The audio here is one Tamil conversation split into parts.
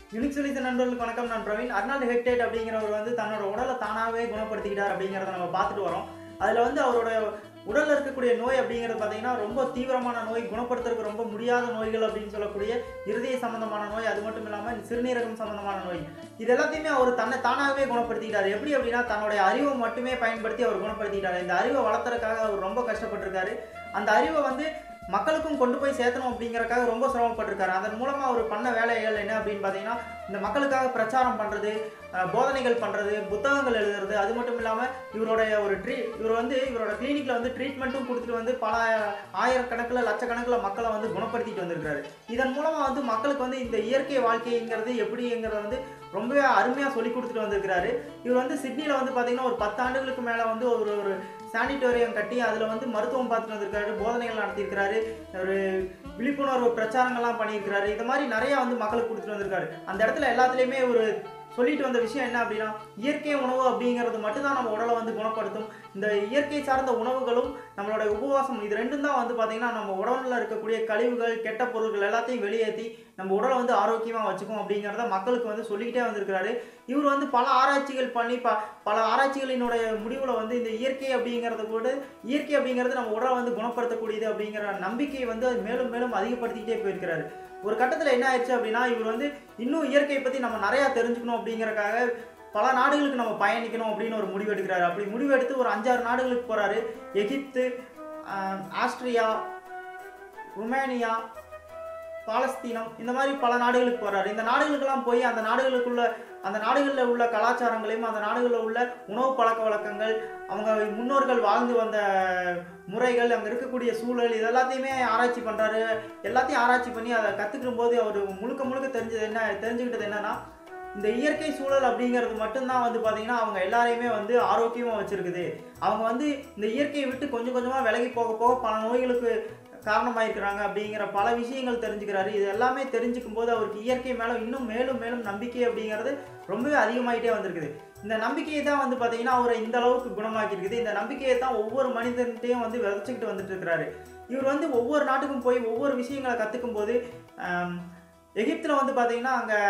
யூனிக் சொல்யூஷன் நண்பர்களுக்கு வணக்கம் நான் பிரவீன் அர்னால்டு ஹெக்டேட் அப்படிங்கிறவர் வந்து தன்னோட உடலை தானாகவே குணப்படுத்திக்கிட்டார் அப்படிங்கிறத நம்ம பார்த்துட்டு வரோம் அதில் வந்து அவரோட உடலில் இருக்கக்கூடிய நோய் அப்படிங்கிறது பார்த்தீங்கன்னா ரொம்ப தீவிரமான நோய் குணப்படுத்துறதுக்கு ரொம்ப முடியாத நோய்கள் அப்படின்னு சொல்லக்கூடிய இருதய சம்பந்தமான நோய் அது மட்டும் இல்லாமல் சிறுநீரகம் சம்பந்தமான நோய் இது எல்லாத்தையுமே அவர் தன்னை தானாகவே குணப்படுத்திக்கிட்டார் எப்படி அப்படின்னா தன்னுடைய அறிவை மட்டுமே பயன்படுத்தி அவர் குணப்படுத்திக்கிட்டார் இந்த அறிவை வளர்த்துறதுக்காக அவர் ரொம்ப கஷ்டப்பட்டிருக்காரு அந்த அறிவை வந்து மக்களுக்கும் கொண்டு போய் சேர்த்தணும் அப்படிங்கறக்காக ரொம்ப சிரமப்பட்டிருக்காரு அதன் மூலமா அவர் பண்ண வேலைகள் என்ன அப்படின்னு பார்த்தீங்கன்னா இந்த மக்களுக்காக பிரச்சாரம் பண்றது அஹ், போதனைகள் பண்றது புத்தகங்கள் எழுதுறது அது மட்டும் இல்லாம இவருடைய ஒரு ட்ரீ இவர் வந்து இவரோட கிளினிக்ல வந்து ட்ரீட்மெண்ட்டும் கொடுத்துட்டு வந்து பல ஆயிரக்கணக்கில் லட்சக்கணக்கில் மக்களை வந்து குணப்படுத்திட்டு வந்திருக்காரு இதன் மூலமா வந்து மக்களுக்கு வந்து இந்த இயற்கை வாழ்க்கைங்கிறது எப்படிங்கிறத வந்து ரொம்பவே அருமையாக சொல்லி கொடுத்துட்டு வந்திருக்கிறாரு இவர் வந்து சிட்னியில் வந்து பார்த்தீங்கன்னா ஒரு பத்து ஆண்டுகளுக்கு மேலே வந்து ஒரு ஒரு சானிட்டோரியம் கட்டி அதில் வந்து மருத்துவம் பார்த்துட்டு வந்திருக்காரு போதனைகள் நடத்தியிருக்கிறாரு ஒரு விழிப்புணர்வு பிரச்சாரங்கள்லாம் பண்ணியிருக்கிறாரு இது மாதிரி நிறையா வந்து மக்களுக்கு கொடுத்துட்டு வந்திருக்காரு அந்த இடத்துல எல்லாத்துலேயுமே ஒரு சொல்லிட்டு வந்த விஷயம் என்ன அப்படின்னா இயற்கை உணவு அப்படிங்கிறது மட்டும்தான் நம்ம உடலை வந்து குணப்படுத்தும் இந்த இயற்கை சார்ந்த உணவுகளும் நம்மளோட உபவாசம் இது ரெண்டும் தான் வந்து பார்த்தீங்கன்னா நம்ம உடம்புல இருக்கக்கூடிய கழிவுகள் கெட்ட பொருட்கள் எல்லாத்தையும் வெளியேற்றி நம்ம உடலை வந்து ஆரோக்கியமாக வச்சுக்கும் அப்படிங்கிறத மக்களுக்கு வந்து சொல்லிக்கிட்டே வந்திருக்கிறாரு இவர் வந்து பல ஆராய்ச்சிகள் பண்ணி ப பல ஆராய்ச்சிகளினுடைய முடிவில் வந்து இந்த இயற்கை அப்படிங்கிறத கூட இயற்கை அப்படிங்கிறது நம்ம உடலை வந்து குணப்படுத்தக்கூடியது அப்படிங்கிற நம்பிக்கையை வந்து அது மேலும் மேலும் அதிகப்படுத்திக்கிட்டே போயிருக்கிறாரு ஒரு கட்டத்தில் என்ன ஆயிடுச்சு அப்படின்னா இவர் வந்து இன்னும் இயற்கையை பற்றி நம்ம நிறையா தெரிஞ்சுக்கணும் அப்படிங்கறக்காக பல நாடுகளுக்கு நம்ம பயணிக்கணும் அப்படின்னு ஒரு முடிவு எடுக்கிறாரு அப்படி முடிவு எடுத்து ஒரு அஞ்சாறு நாடுகளுக்கு போறாரு எகிப்து ஆஹ், ஆஸ்திரியா ருமேனியா பாலஸ்தீனம் இந்த மாதிரி பல நாடுகளுக்கு போறாரு இந்த நாடுகளுக்கெல்லாம் போய் அந்த நாடுகளுக்குள்ள அந்த நாடுகளில் உள்ள கலாச்சாரங்களையும் அந்த நாடுகளில் உள்ள உணவு பழக்க வழக்கங்கள் அவங்க முன்னோர்கள் வாழ்ந்து வந்த முறைகள் அங்கே இருக்கக்கூடிய சூழல் இது எல்லாத்தையுமே ஆராய்ச்சி பண்ணுறாரு எல்லாத்தையும் ஆராய்ச்சி பண்ணி அதை கற்றுக்கும் போது அவர் முழுக்க முழுக்க தெரிஞ்சது என்ன தெரிஞ்சுக்கிட்டது என்னன்னா இந்த இயற்கை சூழல் அப்படிங்கிறது மட்டும்தான் வந்து பார்த்தீங்கன்னா அவங்க எல்லாரையுமே வந்து ஆரோக்கியமாக வச்சுருக்குது அவங்க வந்து இந்த இயற்கையை விட்டு கொஞ்சம் கொஞ்சமாக விலகி போக போக பல நோய்களுக்கு காரணமாயிருக்கிறாங்க அப்படிங்கிற பல விஷயங்கள் தெரிஞ்சுக்கிறாரு இது எல்லாமே தெரிஞ்சுக்கும் போது அவருக்கு இயற்கை மேலே இன்னும் மேலும் மேலும் நம்பிக்கை அப்படிங்கிறது ரொம்பவே அதிகமாயிட்டே வந்திருக்குது இந்த நம்பிக்கையை தான் வந்து பார்த்தீங்கன்னா அவரை இந்த அளவுக்கு குணமாக்கியிருக்குது இந்த நம்பிக்கையை தான் ஒவ்வொரு மனிதன்கிட்டையும் வந்து விதைச்சிக்கிட்டு வந்துட்டு இருக்கிறாரு இவர் வந்து ஒவ்வொரு நாட்டுக்கும் போய் ஒவ்வொரு விஷயங்களை கற்றுக்கும் போது எகிப்தில் வந்து பார்த்தீங்கன்னா அங்கே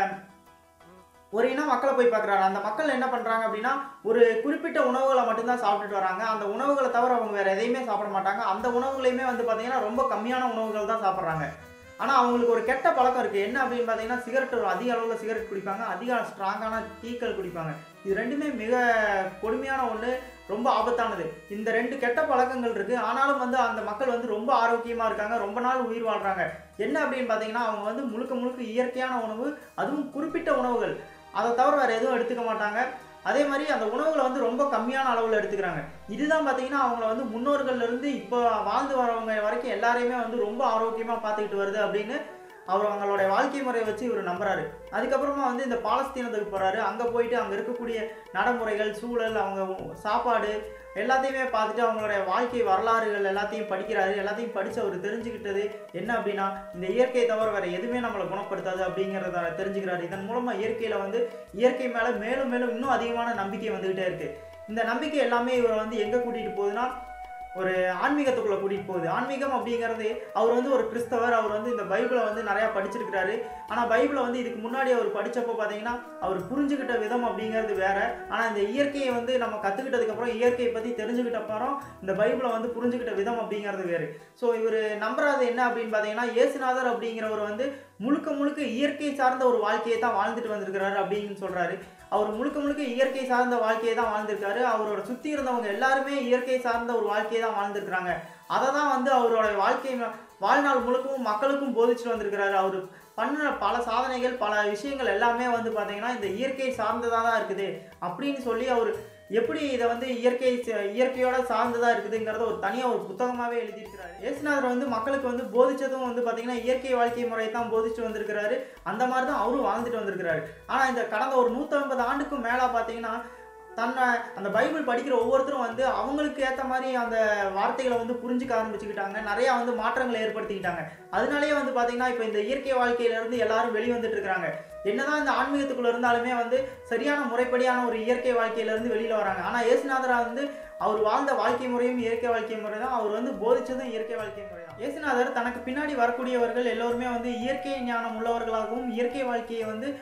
ஒரு இனம் மக்களை போய் பார்க்குறாரு அந்த மக்கள் என்ன பண்ணுறாங்க அப்படின்னா ஒரு குறிப்பிட்ட உணவுகளை மட்டும்தான் சாப்பிட்டுட்டு வராங்க அந்த உணவுகளை தவிர அவங்க வேறு எதையுமே சாப்பிட மாட்டாங்க அந்த உணவுகளையுமே வந்து பார்த்தீங்கன்னா ரொம்ப கம்மியான உணவுகள் தான் சாப்பிட்றாங்க ஆனால் அவங்களுக்கு ஒரு கெட்ட பழக்கம் இருக்குது என்ன அப்படின்னு பார்த்தீங்கன்னா சிகரெட் ஒரு அதிக அளவில் சிகரெட் குடிப்பாங்க அதிக ஸ்ட்ராங்கான டீக்கள் குடிப்பாங்க இது ரெண்டுமே மிக கொடுமையான ஒன்று ரொம்ப ஆபத்தானது இந்த ரெண்டு கெட்ட பழக்கங்கள் இருக்குது ஆனாலும் வந்து அந்த மக்கள் வந்து ரொம்ப ஆரோக்கியமாக இருக்காங்க ரொம்ப நாள் உயிர் வாழ்கிறாங்க என்ன அப்படின்னு பார்த்தீங்கன்னா அவங்க வந்து முழுக்க முழுக்க இயற்கையான உணவு அதுவும் குறிப்பிட்ட உணவுகள் அதை தவிர வேறு எதுவும் எடுத்துக்க மாட்டாங்க அதே மாதிரி அந்த உணவுகளை வந்து ரொம்ப கம்மியான அளவில் எடுத்துக்கிறாங்க இதுதான் பார்த்தீங்கன்னா அவங்கள வந்து முன்னோர்கள்ல இருந்து இப்போ வாழ்ந்து வரவங்க வரைக்கும் எல்லாரையுமே வந்து ரொம்ப ஆரோக்கியமாக பார்த்துக்கிட்டு வருது அப்படின்னு அவர் அவங்களுடைய வாழ்க்கை முறையை வச்சு இவர் நம்புறாரு அதுக்கப்புறமா வந்து இந்த பாலஸ்தீனத்துக்கு போறாரு அங்கே போயிட்டு அங்கே இருக்கக்கூடிய நடைமுறைகள் சூழல் அவங்க சாப்பாடு எல்லாத்தையுமே பார்த்துட்டு அவங்களுடைய வாழ்க்கை வரலாறுகள் எல்லாத்தையும் படிக்கிறாரு எல்லாத்தையும் படித்து அவர் தெரிஞ்சுக்கிட்டது என்ன அப்படின்னா இந்த இயற்கையை தவிர வேறு எதுவுமே நம்மளை குணப்படுத்தாது அப்படிங்கிறத தெரிஞ்சுக்கிறாரு இதன் மூலமாக இயற்கையில் வந்து இயற்கை மேலே மேலும் மேலும் இன்னும் அதிகமான நம்பிக்கை வந்துக்கிட்டே இருக்குது இந்த நம்பிக்கை எல்லாமே இவரை வந்து எங்கே கூட்டிகிட்டு போகுதுன்னா ஒரு ஆன்மீகத்துக்குள்ளே கூட்டிகிட்டு போகுது ஆன்மீகம் அப்படிங்கிறது அவர் வந்து ஒரு கிறிஸ்தவர் அவர் வந்து இந்த பைபிளை வந்து நிறையா படிச்சிருக்கிறாரு ஆனால் பைபிளை வந்து இதுக்கு முன்னாடி அவர் படித்தப்போ பார்த்தீங்கன்னா அவர் புரிஞ்சுக்கிட்ட விதம் அப்படிங்கிறது வேற ஆனால் இந்த இயற்கையை வந்து நம்ம கற்றுக்கிட்டதுக்கப்புறம் இயற்கையை பற்றி தெரிஞ்சுக்கிட்ட அப்புறம் இந்த பைபிளை வந்து புரிஞ்சுக்கிட்ட விதம் அப்படிங்கிறது வேறு ஸோ இவர் நம்புறது என்ன அப்படின்னு பார்த்தீங்கன்னா இயேசுநாதர் அப்படிங்கிறவர் வந்து முழுக்க முழுக்க இயற்கை சார்ந்த ஒரு வாழ்க்கையை தான் வாழ்ந்துட்டு வந்திருக்கிறாரு அப்படின்னு சொல்கிறாரு அவர் முழுக்க முழுக்க இயற்கை சார்ந்த வாழ்க்கையை தான் வாழ்ந்திருக்காரு அவரோட சுற்றி இருந்தவங்க எல்லாருமே இயற்கை சார்ந்த ஒரு வாழ்க்கையை தான் வாழ்ந்திருக்கிறாங்க அதை தான் வந்து அவரோட வாழ்க்கை ம- வாழ்நாள் முழுக்கவும் மக்களுக்கும் போதிச்சுட்டு வந்திருக்கிறாரு அவர் பண்ண பல சாதனைகள் பல விஷயங்கள் எல்லாமே வந்து பார்த்தீங்கன்னா இந்த இயற்கை சார்ந்ததாக தான் இருக்குது அப்படின்னு சொல்லி அவர் எப்படி இதை வந்து இயற்கை ச- இயற்கையோட சார்ந்ததாக இருக்குதுங்கிறத ஒரு தனியாக ஒரு புத்தகமாகவே எழுதியிருக்கிறாரு இயேசுநாதர் வந்து மக்களுக்கு வந்து போதிச்சதும் வந்து பார்த்தீங்கன்னா இயற்கை வாழ்க்கை முறையை தான் போதிச்சு வந்திருக்கிறாரு அந்த மாதிரி தான் அவரும் வாழ்ந்துட்டு வந்திருக்கிறாரு ஆனால் இந்த கடந்த ஒரு நூற்றம்பது ஆண்டுக்கும் மேலே பார்த்தீங்கன்னா தன்னை அந்த பைபிள் படிக்கிற ஒவ்வொருத்தரும் வந்து அவங்களுக்கு ஏற்ற மாதிரி அந்த வார்த்தைகளை வந்து புரிஞ்சுக்க ஆரம்பிச்சுக்கிட்டாங்க நிறையா வந்து மாற்றங்களை ஏற்படுத்திக்கிட்டாங்க அதனாலேயே வந்து பார்த்தீங்கன்னா இப்போ இந்த இயற்கை வாழ்க்கையிலேருந்து எல்லாரும் வெளிவந்துட்டு இருக்கிறாங்க என்னதான் இந்த ஆன்மீகத்துக்குள்ள இருந்தாலுமே வந்து சரியான முறைப்படியான ஒரு இயற்கை வாழ்க்கையிலேருந்து வெளியில் வராங்க ஆனால் இயேசுநாதரா வந்து அவர் வாழ்ந்த வாழ்க்கை முறையும் இயற்கை வாழ்க்கை முறை தான் அவர் வந்து போதிச்சதும் இயற்கை வாழ்க்கை முறை தான் இயேசுநாதர் தனக்கு பின்னாடி வரக்கூடியவர்கள் எல்லோருமே வந்து இயற்கை ஞானம் உள்ளவர்களாகவும் இயற்கை வாழ்க்கையை வந்து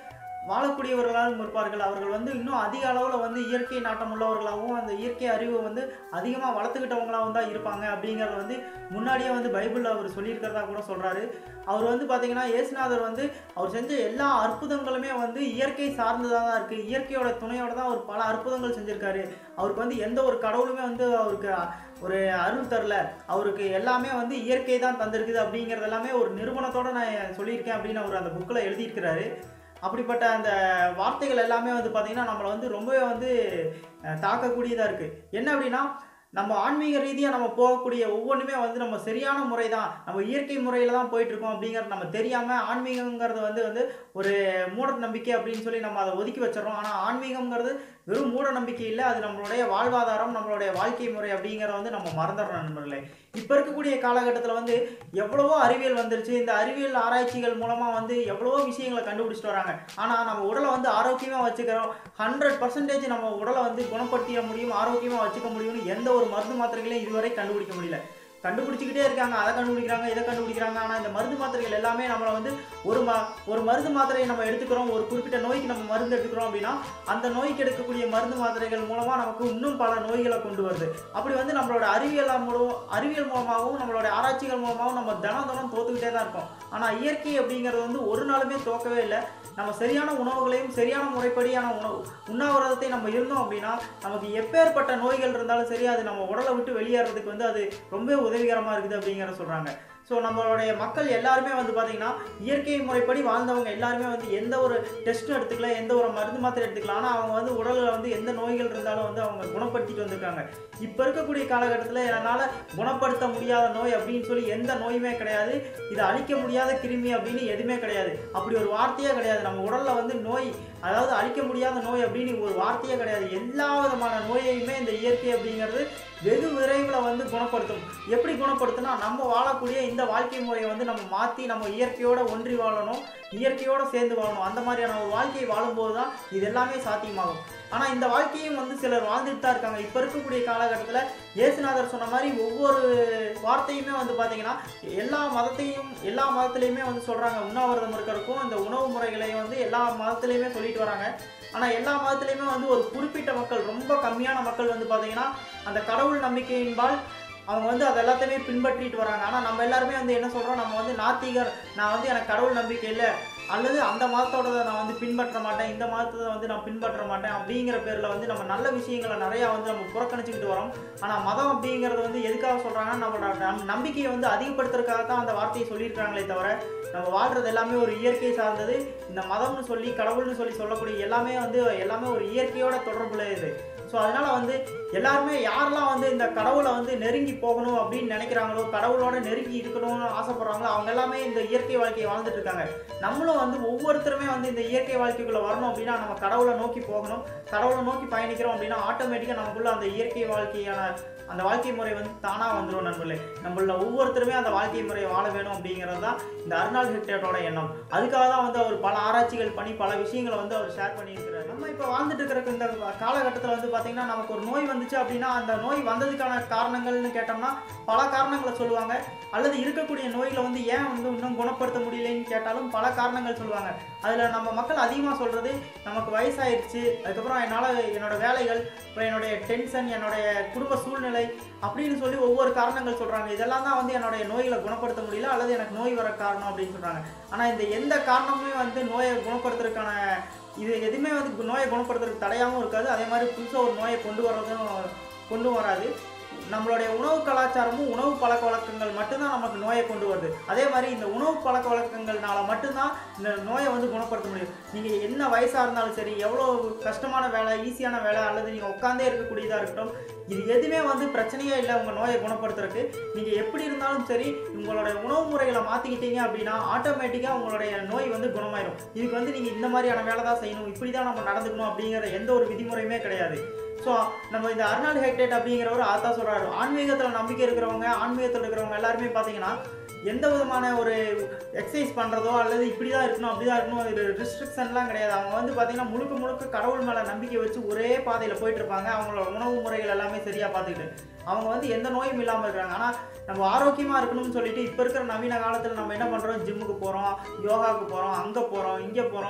வாழக்கூடியவர்களாகவும் இருப்பார்கள் அவர்கள் வந்து இன்னும் அதிக அளவில் வந்து இயற்கை நாட்டம் உள்ளவர்களாகவும் அந்த இயற்கை அறிவை வந்து அதிகமாக வளர்த்துக்கிட்டவங்களாகவும் தான் இருப்பாங்க அப்படிங்கிறத வந்து முன்னாடியே வந்து பைபிளில் அவர் சொல்லியிருக்கிறதா கூட சொல்கிறாரு அவர் வந்து பார்த்தீங்கன்னா இயேசுநாதர் வந்து அவர் செஞ்ச எல்லா அற்புதங்களுமே வந்து இயற்கை சார்ந்ததாக தான் இருக்குது இயற்கையோட துணையோட தான் அவர் பல அற்புதங்கள் செஞ்சுருக்காரு அவருக்கு வந்து எந்த ஒரு கடவுளுமே வந்து அவருக்கு ஒரு அருள் தரல அவருக்கு எல்லாமே வந்து இயற்கை தான் தந்திருக்குது அப்படிங்கிறது எல்லாமே ஒரு நிறுவனத்தோட நான் சொல்லியிருக்கேன் அப்படின்னு அவர் அந்த புக்கில் எழுதியிருக்கிறாரு அப்படிப்பட்ட அந்த வார்த்தைகள் எல்லாமே வந்து பார்த்திங்கன்னா நம்மளை வந்து ரொம்பவே வந்து அஹ், தாக்கக்கூடியதாக இருக்குது என்ன அப்படின்னா நம்ம ஆன்மீக ரீதியாக நம்ம போகக்கூடிய ஒவ்வொன்றுமே வந்து நம்ம சரியான முறை தான் நம்ம இயற்கை முறையில் தான் போயிட்டுருக்கோம் அப்படிங்கிறது நம்ம தெரியாமல் ஆன்மீகங்கிறது வந்து வந்து ஒரு மூட நம்பிக்கை அப்படின்னு சொல்லி நம்ம அதை ஒதுக்கி வச்சிடறோம் ஆனால் ஆன்மீகங்கிறது வெறும் மூட நம்பிக்கை இல்லை அது நம்மளுடைய வாழ்வாதாரம் நம்மளுடைய வாழ்க்கை முறை அப்படிங்கிறத வந்து நம்ம மறந்துடுறோம் நண்பர்களே இப்போ இருக்கக்கூடிய காலகட்டத்தில் வந்து எவ்வளவோ அறிவியல் வந்துருச்சு இந்த அறிவியல் ஆராய்ச்சிகள் மூலமாக வந்து எவ்வளவோ விஷயங்களை கண்டுபிடிச்சிட்டு வராங்க ஆனால் நம்ம உடலை வந்து ஆரோக்கியமாக வச்சுக்கிறோம் ஹண்ட்ரட் பர்சன்டேஜ் நம்ம உடலை வந்து குணப்படுத்திட முடியும் ஆரோக்கியமாக வச்சுக்க முடியும்னு எந்த ஒரு மருந்து மாத்திரைகளையும் இதுவரை கண்டுபிடிக்க முடியல கண்டுபிடிச்சிக்கிட்டே இருக்காங்க அதை கண்டுபிடிக்கிறாங்க இதை கண்டுபிடிக்கிறாங்க ஆனால் இந்த மருந்து மாத்திரைகள் எல்லாமே நம்மளை வந்து ஒரு ம ஒரு மருந்து மாத்திரையை நம்ம எடுத்துக்கிறோம் ஒரு குறிப்பிட்ட நோய்க்கு நம்ம மருந்து எடுத்துக்கிறோம் அப்படின்னா அந்த நோய்க்கு எடுக்கக்கூடிய மருந்து மாத்திரைகள் மூலமாக நமக்கு இன்னும் பல நோய்களை கொண்டு வருது அப்படி வந்து நம்மளோட அறிவியல் மூலம் அறிவியல் மூலமாகவும் நம்மளோட ஆராய்ச்சிகள் மூலமாகவும் நம்ம தினம் தினம் தோத்துக்கிட்டே தான் இருக்கோம் ஆனால் இயற்கை அப்படிங்கிறது வந்து ஒரு நாளுமே தோக்கவே இல்லை நம்ம சரியான உணவுகளையும் சரியான முறைப்படியான உணவு உண்ணாவிரதத்தை நம்ம இருந்தோம் அப்படின்னா நமக்கு எப்பேற்பட்ட நோய்கள் இருந்தாலும் சரி அது நம்ம உடலை விட்டு வெளியேறதுக்கு வந்து அது ரொம்ப உதவிகரமாக இருக்குது அப்படிங்கிற சொல்கிறாங்க ஸோ நம்மளுடைய மக்கள் எல்லாருமே வந்து பார்த்திங்கன்னா இயற்கை முறைப்படி வாழ்ந்தவங்க எல்லாருமே வந்து எந்த ஒரு டெஸ்ட்டும் எடுத்துக்கல எந்த ஒரு மருந்து மாத்திரை எடுத்துக்கலாம் ஆனால் அவங்க வந்து உடலில் வந்து எந்த நோய்கள் இருந்தாலும் வந்து அவங்க குணப்படுத்திட்டு வந்திருக்காங்க இப்போ இருக்கக்கூடிய காலகட்டத்தில் என்னால் குணப்படுத்த முடியாத நோய் அப்படின்னு சொல்லி எந்த நோயுமே கிடையாது இதை அழிக்க முடியாத கிருமி அப்படின்னு எதுவுமே கிடையாது அப்படி ஒரு வார்த்தையே கிடையாது நம்ம உடலில் வந்து நோய் அதாவது அழிக்க முடியாத நோய் அப்படின்னு ஒரு வார்த்தையே கிடையாது எல்லா விதமான நோயையுமே இந்த இயற்கை அப்படிங்கிறது வெகு விரைவில் வந்து குணப்படுத்தும் எப்படி குணப்படுத்துனா நம்ம வாழக்கூடிய இந்த வாழ்க்கை முறையை வந்து நம்ம மாற்றி நம்ம இயற்கையோட ஒன்றி வாழணும் இயற்கையோட சேர்ந்து வாழணும் அந்த மாதிரியான ஒரு வாழ்க்கையை வாழும்போது தான் இது எல்லாமே சாத்தியமாகும் ஆனால் இந்த வாழ்க்கையும் வந்து சிலர் வாழ்ந்துட்டு தான் இருக்காங்க இப்போ இருக்கக்கூடிய காலகட்டத்தில் இயேசுநாதர் சொன்ன மாதிரி ஒவ்வொரு வார்த்தையுமே வந்து பார்த்தீங்கன்னா எல்லா மதத்தையும் எல்லா மதத்துலேயுமே வந்து சொல்கிறாங்க உண்ணாவிரதம் இருக்கிறதுக்கும் இந்த உணவு முறைகளையும் வந்து எல்லா மதத்துலேயுமே சொல்லிட்டு வராங்க ஆனால் எல்லா மதத்துலேயுமே வந்து ஒரு குறிப்பிட்ட மக்கள் ரொம்ப கம்மியான மக்கள் வந்து பார்த்தீங்கன்னா அந்த கடவுள் நம்பிக்கையின்பால் அவங்க வந்து அது எல்லாத்தையுமே பின்பற்றிட்டு வராங்க ஆனால் நம்ம எல்லாருமே வந்து என்ன சொல்கிறோம் நம்ம வந்து நாத்திகர் நான் வந்து எனக்கு கடவுள் நம்பிக்கை இல்லை அல்லது அந்த மதத்தோட நான் வந்து பின்பற்ற மாட்டேன் இந்த மதத்தை வந்து நான் பின்பற்ற மாட்டேன் அப்படிங்கிற பேரில் வந்து நம்ம நல்ல விஷயங்களை நிறையா வந்து நம்ம புறக்கணிச்சுக்கிட்டு வரோம் ஆனால் மதம் அப்படிங்கிறது வந்து எதுக்காக சொல்கிறாங்கன்னா நம்மளோட நம் நம்பிக்கையை வந்து அதிகப்படுத்துறதுக்காக தான் அந்த வார்த்தையை சொல்லியிருக்காங்களே தவிர நம்ம வாழ்றது எல்லாமே ஒரு இயற்கை சார்ந்தது இந்த மதம்னு சொல்லி கடவுள்னு சொல்லி சொல்லக்கூடிய எல்லாமே வந்து எல்லாமே ஒரு இயற்கையோட தொடர்புல இது ஸோ அதனால வந்து எல்லாருமே யாரெல்லாம் வந்து இந்த கடவுளை வந்து நெருங்கி போகணும் அப்படின்னு நினைக்கிறாங்களோ கடவுளோட நெருங்கி இருக்கணும்னு ஆசைப்படுறாங்களோ அவங்க எல்லாமே இந்த இயற்கை வாழ்க்கையை வாழ்ந்துட்டு இருக்காங்க நம்மளும் வந்து ஒவ்வொருத்தருமே வந்து இந்த இயற்கை வாழ்க்கைக்குள்ள வரணும் அப்படின்னா நம்ம கடவுளை நோக்கி போகணும் கடவுளை நோக்கி பயணிக்கிறோம் அப்படின்னா ஆட்டோமேட்டிக்காக நமக்குள்ள அந்த இயற்கை வாழ்க்கையான அந்த வாழ்க்கை முறை வந்து தானாக வந்துடும் நண்பர்களே நம்மள ஒவ்வொருத்தருமே அந்த வாழ்க்கை முறையை வாழ வேணும் அப்படிங்கிறது தான் இந்த அர்னால் ஹெக்டேட்டோட எண்ணம் அதுக்காக தான் வந்து அவர் பல ஆராய்ச்சிகள் பண்ணி பல விஷயங்களை வந்து அவர் ஷேர் பண்ணியிருக்கிறார் நம்ம இப்போ வாழ்ந்துட்டு இருக்கிற இந்த காலகட்டத்தில் வந்து பார்த்தீங்கன்னா நமக்கு ஒரு நோய் வந்துச்சு அப்படின்னா அந்த நோய் வந்ததுக்கான காரணங்கள்னு கேட்டோம்னா பல காரணங்களை சொல்லுவாங்க அல்லது இருக்கக்கூடிய நோய்களை வந்து ஏன் வந்து இன்னும் குணப்படுத்த முடியலைன்னு கேட்டாலும் பல காரணங்கள் சொல்லுவாங்க அதில் நம்ம மக்கள் அதிகமாக சொல்கிறது நமக்கு வயசாயிருச்சு அதுக்கப்புறம் என்னால் என்னோட வேலைகள் அப்புறம் என்னுடைய டென்ஷன் என்னுடைய குடும்ப சூழ்நிலை அப்படின்னு சொல்லி ஒவ்வொரு காரணங்கள் சொல்கிறாங்க இதெல்லாம் தான் வந்து என்னுடைய நோய்களை குணப்படுத்த முடியல அல்லது எனக்கு நோய் வர காரணம் அப்படின்னு சொல்கிறாங்க ஆனால் இந்த எந்த காரணமுமே வந்து நோயை குணப்படுத்துறதுக்கான இது எதுவுமே வந்து கு- நோயை குணப்படுத்துறதுக்கு தடையாகவும் இருக்காது அதே மாதிரி புதுசாக ஒரு நோயை கொண்டு வர்றதும் கொண்டு வராது நம்மளுடைய உணவு கலாச்சாரமும் உணவு பழக்க வழக்கங்கள் மட்டும்தான் நமக்கு நோயை கொண்டு வருது அதே மாதிரி இந்த உணவு பழக்க வழக்கங்கள்னால மட்டும்தான் இந்த நோயை வந்து குணப்படுத்த முடியும் நீங்கள் என்ன வயசாக இருந்தாலும் சரி எவ்வளோ கஷ்டமான வேலை ஈஸியான வேலை அல்லது நீங்கள் உட்காந்தே இருக்கக்கூடியதாக இருக்கட்டும் இது எதுவுமே வந்து பிரச்சனையே இல்லை உங்கள் நோயை குணப்படுத்துறதுக்கு நீங்கள் எப்படி இருந்தாலும் சரி உங்களுடைய உணவு முறைகளை மாற்றிக்கிட்டீங்க அப்படின்னா ஆட்டோமேட்டிக்காக உங்களுடைய நோய் வந்து குணமாயிடும் இதுக்கு வந்து நீங்கள் இந்த மாதிரியான வேலை தான் செய்யணும் இப்படி தான் நம்ம நடந்துக்கணும் அப்படிங்கிற எந்த ஒரு விதிமுறையுமே கிடையாது ஸோ நம்ம இந்த அர்னால்டு ஹெக்டேட் அப்படிங்கிறவர் ஆத்தா சொல்கிறாரு ஆன்மீகத்தில் நம்பிக்கை இருக்கிறவங்க ஆன்மீகத்தில் இருக்கிறவங்க எல்லாருமே பார்த்தீங்கன்னா எந்த விதமான ஒரு எக்ஸசைஸ் பண்ணுறதோ அல்லது இப்படி தான் இருக்கணும் அப்படி தான் இருக்கணும் இது ரெஸ்ட்ரிக்ஷன்லாம் கிடையாது அவங்க வந்து பார்த்தீங்கன்னா முழுக்க முழுக்க கடவுள் மேலே நம்பிக்கை வச்சு ஒரே பாதையில் போயிட்டு இருப்பாங்க அவங்களோட உணவு முறைகள் எல்லாமே சரியாக பார்த்துக்கிட்டு அவங்க வந்து எந்த நோயும் இல்லாமல் இருக்காங்க ஆனால் நம்ம ஆரோக்கியமாக இருக்கணும்னு சொல்லிட்டு இப்போ இருக்கிற நவீன காலத்தில் நம்ம என்ன பண்ணுறோம் ஜிம்முக்கு போகிறோம் யோகாவுக்கு போகிறோம் அங்கே போகிறோம் இங்கே போகிறோம்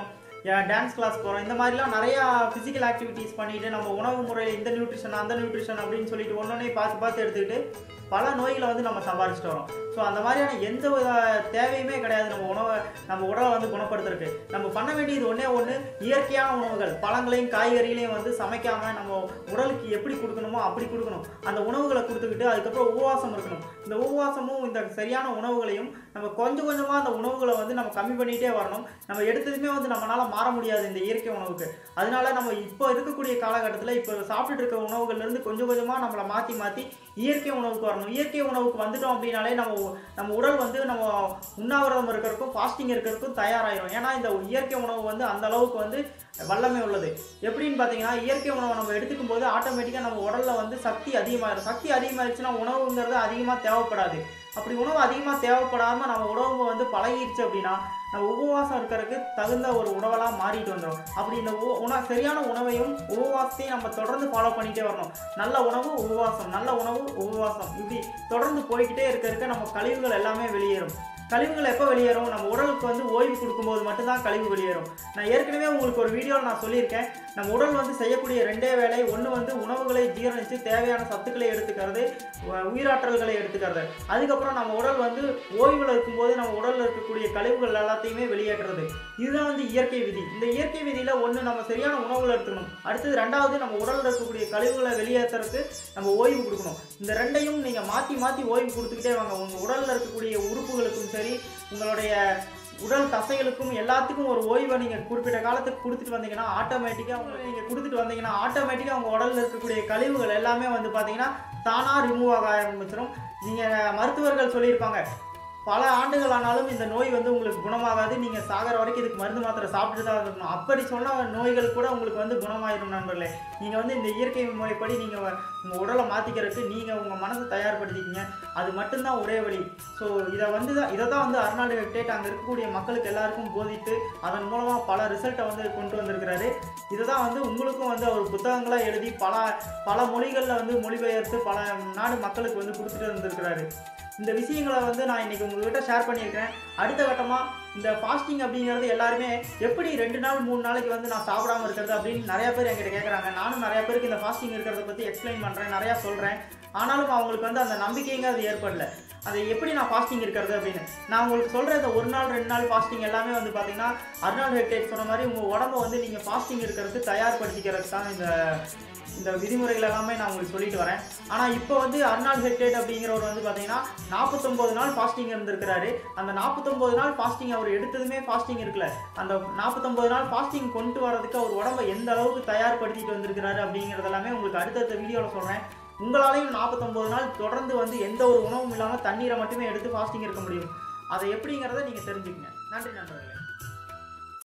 டான்ஸ் கிளாஸ் போகிறோம் இந்த மாதிரிலாம் நிறையா ஃபிசிக்கல் ஆக்டிவிட்டீஸ் பண்ணிட்டு நம்ம உணவு முறையில் இந்த நியூட்ரிஷன் அந்த நியூட்ரிஷன் அப்படின்னு சொல்லிட்டு ஒன்றொன்னே பார்த்து பார்த்து எடுத்துக்கிட்டு பல நோய்களை வந்து நம்ம சம்பாரிச்சிட்டு வரோம் ஸோ அந்த மாதிரியான எந்த வித தேவையுமே கிடையாது நம்ம உணவை நம்ம உடலை வந்து குணப்படுத்துறதுக்கு நம்ம பண்ண வேண்டியது ஒன்றே ஒன்று இயற்கையான உணவுகள் பழங்களையும் காய்கறிகளையும் வந்து சமைக்காம நம்ம உடலுக்கு எப்படி கொடுக்கணுமோ அப்படி கொடுக்கணும் அந்த உணவுகளை கொடுத்துக்கிட்டு அதுக்கப்புறம் உபவாசம் இருக்கணும் இந்த உபவாசமும் இந்த சரியான உணவுகளையும் நம்ம கொஞ்சம் கொஞ்சமாக அந்த உணவுகளை வந்து நம்ம கம்மி பண்ணிகிட்டே வரணும் நம்ம எடுத்ததுமே வந்து நம்மளால மாற முடியாது இந்த இயற்கை உணவுக்கு அதனால நம்ம இப்போ இருக்கக்கூடிய காலகட்டத்தில் இப்போ சாப்பிட்டுட்டு இருக்க உணவுகள்லேருந்து கொஞ்சம் கொஞ்சமாக நம்மளை மாற்றி மாற்றி இயற்கை உணவுக்கு வரணும் இயற்கை உணவுக்கு வந்துட்டோம் அப்படின்னாலே நம்ம நம்ம உடல் வந்து நம்ம உண்ணாவிரதம் இருக்கிறதுக்கும் ஃபாஸ்டிங் இருக்கிறதுக்கும் தயாராகிடும் ஏன்னா இந்த இயற்கை உணவு வந்து அந்த அளவுக்கு வந்து வல்லமை உள்ளது எப்படின்னு பார்த்தீங்கன்னா இயற்கை உணவை நம்ம எடுத்துக்கும் போது ஆட்டோமேட்டிக்காக நம்ம உடல்ல வந்து சக்தி அதிகமாகிடும் சக்தி அதிகமாகிடுச்சுன்னா உணவுங்கிறது அதிகமாக தேவைப்படாது அப்படி உணவு அதிகமாக தேவைப்படாமல் நம்ம உணவு வந்து பழகிடுச்சு அப்படின்னா நம்ம உபவாசம் இருக்கிறதுக்கு தகுந்த ஒரு உணவெல்லாம் மாறிட்டு வந்துடும் அப்படி இந்த உ- உண சரியான உணவையும் உபவாசத்தையும் நம்ம தொடர்ந்து ஃபாலோ பண்ணிகிட்டே வரணும் நல்ல உணவு உபவாசம் நல்ல உணவு உபவாசம் இப்படி தொடர்ந்து போய்கிட்டே இருக்க இருக்க நம்ம கழிவுகள் எல்லாமே வெளியேறும் கழிவுகள் எப்போ வெளியேறும் நம்ம உடலுக்கு வந்து ஓய்வு கொடுக்கும்போது மட்டும்தான் கழிவு வெளியேறும் நான் ஏற்கனவே உங்களுக்கு ஒரு வீடியோவில் நான் சொல்லியிருக்கேன் நம்ம உடல் வந்து செய்யக்கூடிய ரெண்டே வேலை ஒன்று வந்து உணவுகளை ஜீரணித்து தேவையான சத்துக்களை எடுத்துக்கிறது உ- உயிராற்றல்களை எடுத்துக்கிறது அதுக்கப்புறம் நம்ம உடல் வந்து ஓய்வில் இருக்கும்போது நம்ம உடலில் இருக்கக்கூடிய கழிவுகள் எல்லாத்தையுமே வெளியேற்றுறது இதுதான் வந்து இயற்கை விதி இந்த இயற்கை விதியில் ஒன்று நம்ம சரியான உணவுகளை எடுத்துக்கணும் அடுத்தது ரெண்டாவது நம்ம உடலில் இருக்கக்கூடிய கழிவுகளை வெளியேற்றுறதுக்கு நம்ம ஓய்வு கொடுக்கணும் இந்த ரெண்டையும் நீங்கள் மாற்றி மாற்றி ஓய்வு கொடுத்துக்கிட்டே வாங்க உங்கள் உடலில் இருக்கக்கூடிய உறுப்புகளுக்கும் சரி உங்களுடைய உடல் தசைகளுக்கும் எல்லாத்துக்கும் ஒரு ஓய்வை நீங்கள் குறிப்பிட்ட காலத்துக்கு கொடுத்துட்டு வந்தீங்கன்னா ஆட்டோமேட்டிக்காக உங்களுக்கு நீங்கள் கொடுத்துட்டு வந்தீங்கன்னா ஆட்டோமேட்டிக்காக உங்கள் உடலில் இருக்கக்கூடிய கழிவுகள் எல்லாமே வந்து பார்த்தீங்கன்னா தானாக ரிமூவ் ஆக ஆரம்பிச்சிடும் நீங்கள் மருத்துவர்கள் சொல்லியிருப்பாங்க பல ஆண்டுகள் ஆனாலும் இந்த நோய் வந்து உங்களுக்கு குணமாகாது நீங்கள் சாகிற வரைக்கும் இதுக்கு மருந்து மாத்திரை சாப்பிட்டு தான் இருக்கணும் அப்படி சொன்ன நோய்கள் கூட உங்களுக்கு வந்து குணமாயிடும் நண்பர்களே நீங்கள் வந்து இந்த இயற்கை முறைப்படி நீங்கள் உங்கள் உடலை மாற்றிக்கிறதுக்கு நீங்கள் உங்கள் மனசை தயார்படுத்திக்கிங்க அது மட்டும்தான் ஒரே வழி ஸோ இதை வந்து தான் இதை தான் வந்து அர்னால்டு வெக்டேட் அங்கே இருக்கக்கூடிய மக்களுக்கு எல்லாருக்கும் போதித்து அதன் மூலமாக பல ரிசல்ட்டை வந்து கொண்டு வந்திருக்கிறாரு இதை தான் வந்து உங்களுக்கும் வந்து அவர் புத்தகங்களாக எழுதி பல பல மொழிகளில் வந்து மொழிபெயர்த்து பல நாடு மக்களுக்கு வந்து கொடுத்துட்டு வந்திருக்கிறாரு இந்த விஷயங்களை வந்து நான் இன்னைக்கு உங்ககிட்ட ஷேர் பண்ணியிருக்கேன் அடுத்த கட்டமாக இந்த ஃபாஸ்டிங் அப்படிங்கிறது எல்லாருமே எப்படி ரெண்டு நாள் மூணு நாளைக்கு வந்து நான் சாப்பிடாம இருக்கிறது அப்படின்னு நிறைய பேர் என்கிட்ட கேட்குறாங்க நானும் நிறைய பேருக்கு இந்த ஃபாஸ்டிங் இருக்கிறத பற்றி எக்ஸ்பிளைன் பண்ணுறேன் நிறையா சொல்கிறேன் ஆனாலும் அவங்களுக்கு வந்து அந்த நம்பிக்கைங்கிறது ஏற்படல அதை எப்படி நான் ஃபாஸ்டிங் இருக்கிறது அப்படின்னு நான் உங்களுக்கு சொல்கிற இந்த ஒரு நாள் ரெண்டு நாள் ஃபாஸ்டிங் எல்லாமே வந்து பார்த்தீங்கன்னா அர்னால்ட் ஹெக்டேட் சொன்ன மாதிரி உங்கள் உடம்ப வந்து நீங்கள் ஃபாஸ்டிங் இருக்கிறதுக்கு தயார்படுத்திக்கிறதுக்கு தான் இந்த இந்த விதிமுறைகள் எல்லாமே நான் உங்களுக்கு சொல்லிட்டு வரேன் ஆனால் இப்போ வந்து அர்னால்ட் ஹெக்டேட் அப்படிங்கிறவர் வந்து பார்த்தீங்கன்னா நாற்பத்தொம்போது நாள் ஃபாஸ்டிங் இருந்திருக்கிறாரு அந்த நாற்பத்தொம்போது நாள் ஃபாஸ்டிங் அவர் எடுத்ததுமே ஃபாஸ்டிங் இருக்குல்ல அந்த நாற்பத்தொம்போது நாள் ஃபாஸ்டிங் கொண்டு வரதுக்கு அவர் உடம்ப எந்த அளவுக்கு தயார்படுத்திட்டு வந்திருக்கிறாரு அப்படிங்கிறது எல்லாமே உங்களுக்கு அடுத்தடுத்த வீடியோவில் சொல்கிறேன் உங்களாலையும் நாற்பத்தொம்போது நாள் தொடர்ந்து வந்து எந்த ஒரு உணவும் இல்லாமல் தண்ணீரை மட்டுமே எடுத்து ஃபாஸ்டிங் இருக்க முடியும் அதை எப்படிங்கிறத நீங்கள் தெரிஞ்சுக்கங்க நன்றி நண்பர்களே